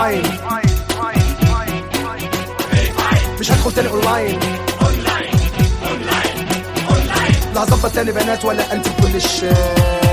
فاين مش هدخل تاني اونلاين لا هظبط تاني بنات ولا انت كل الشيء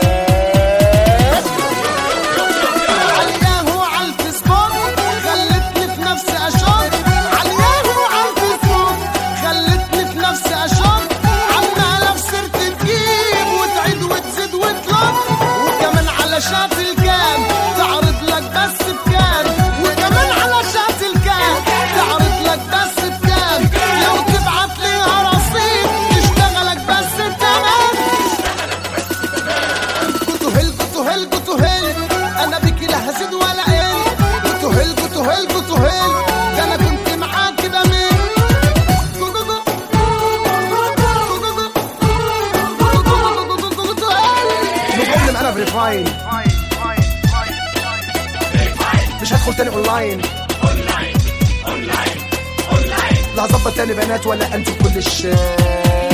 علياهو عالفيسبوك خلتني في نفسي اشك علياهو عالفيسبوك خلتني في نفسي اشك عمالة في سيرتي تجيب وتعيد وتزيد وتلف وكمان على شات الكام تعرض لك بس بكام وكمان على شات الكام تعرض لك بس بكام لو تبعت ليها رصيد تشتغلك بس بتمام كنتو هل كنتو هل كنتو هل انا بيكي لا هزيد ولا قل كنتو هل كنتو هل كنتو هل ده انا كنت معاك كده مين مجرم انا بريفاين مش هدخل تاني اونلاين لا هظبط تاني بنات ولا انت كل الشيء